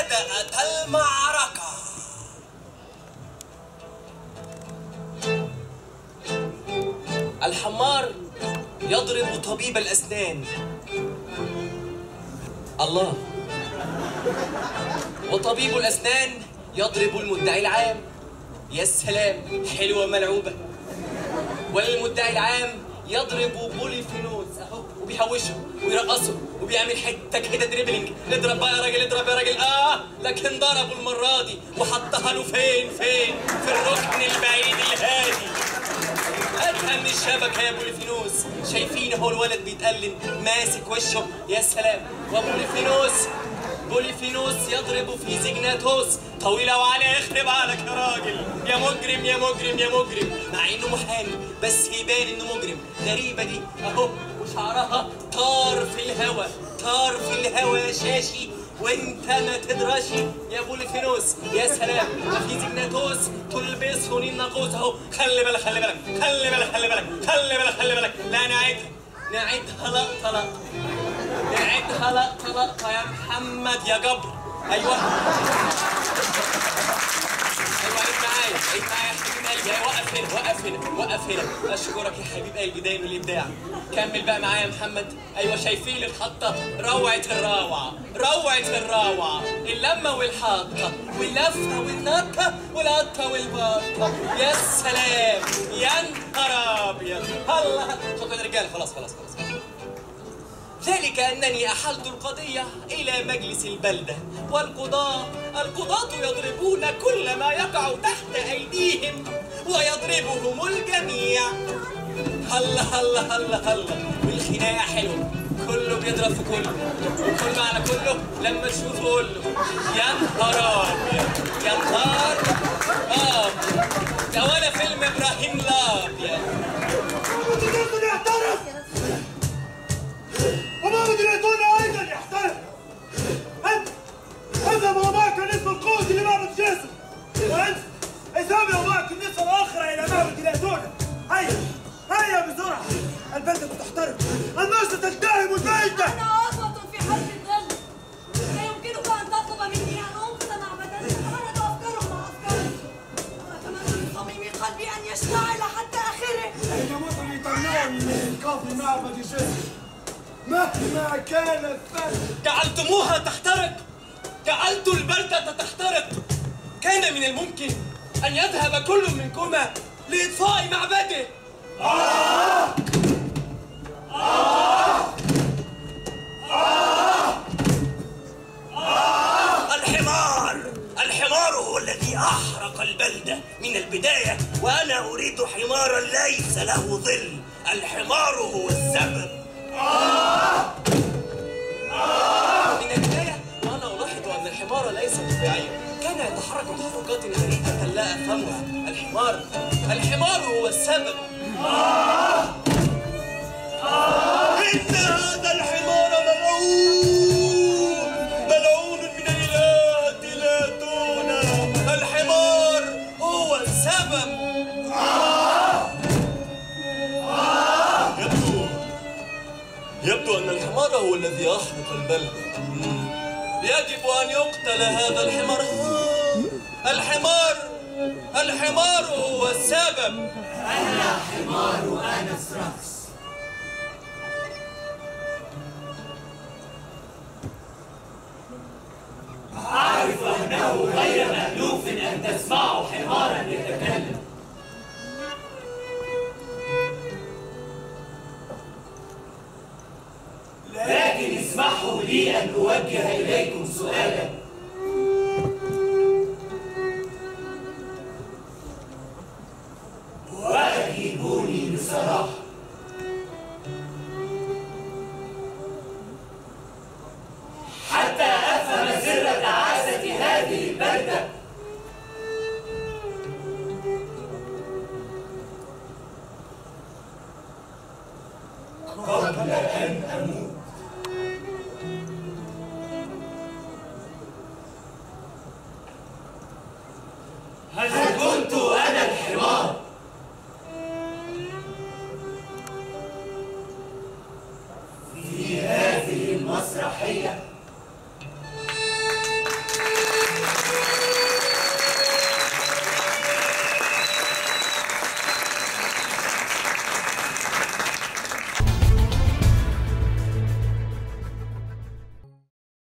بدأت المعركة الحمار يضرب طبيب الأسنان الله وطبيب الأسنان يضرب المدعي العام يا سلام حلوة ملعوبة والمدعي العام يضرب بوليفينوز اهو وبيحوشه ويرقصه وبيعمل حته كده دريبلينج اضرب بقى يا راجل اضرب يا راجل اه لكن ضربه المره دي وحطها له فين فين في الركن البعيد الهادي هاتها من الشبكه يا بوليفينوس شايفين اهو الولد بيتألم ماسك وشه يا سلام وبوليفينوس بوليفينوس يضرب في زيجناتوس طويلة وعلى يخرب عليك يا راجل يا مجرم يا مجرم يا مجرم مع انه محامي بس يبان انه مجرم غريبة دي اهو وشعرها طار في الهوا طار في الهوا يا شاشي وانت ما تدرشي يا بوليفينوس يا سلام في زيجناتوس تلبسه الناقوس اهو خلي بالك خلي بالك خلي بالك خلي بالك خلي بالك خلي بالك لا نعيدها نعيدها لقطة لقطة نعيدها لقطة لقطة يا محمد يا جبر ايوه ايوه عيد معايا عيد معايا يا حبيب قلبي أيوة، وقف هنا وقف هنا وقف هنا اشكرك يا حبيب قلبي دايما الابداع كمل بقى معايا يا محمد ايوه شايفين الخطه روعه الروعه روعه الروعه اللمه والحاطه واللفه والنطه والقطه والبطه يا سلام يا نهار ابيض الله شكرا يا رجاله خلاص خلاص خلاص ذلك أنني أحلت القضية إلى مجلس البلدة والقضاة القضاة يضربون كل ما يقع تحت أيديهم ويضربهم الجميع هلا هلا هلا هلا والخناقة حلوة كله بيضرب في كله وكل على كله لما تشوفه قول له يا نهار أبيض يا نهار أبيض ده ولا فيلم إبراهيم الأبيض محمد يعترف ومحمد الأيتوني أيضا يحترف أنت اذهب ومعك نصف القوة لمعبد جاسم وأنت اذهبي ومعك النصف الآخر إلى معبد الأيتوني هيا هيا بسرعة البلدة تحترق الناس تلتهم البيت أنا أسوة في حرب الظل لا يمكنك أن تطلب مني أن أنقذ معبدا تتعارض أفكاره مع أفكاري وأتمنى من صميم قلبي أن يشتعل حتى آخره أين مطري تمنعني من إيقاف معبد جاسم مهما كان الثمن جعلتموها تحترق جعلت البلدة تحترق كان من الممكن أن يذهب كل منكما لإطفاء معبده الحمار الحمار هو الذي أحرق البلدة من البداية وأنا أريد حمارا ليس له ظل الحمار هو السبب من البداية وأنا ألاحظ أن الحمار ليس طبيعيا كان يتحرك تحركات غريبة لا أفهمها الحمار الحمار هو السبب إن هذا الحمار ملعون ملعون من الإله لا دون الحمار هو السبب يبدو يبدو أن الحمار هو الذي يحرق البلدة مم. يجب أن يقتل هذا الحمار الحمار الحمار هو السبب لكن اسمحوا لي أن أوجه إليكم سؤالا وأجيبوني بصراحة حتى أفهم سر تعاسة هذه البلدة قبل أن أموت هل كنت أنا الحمار؟ في هذه المسرحية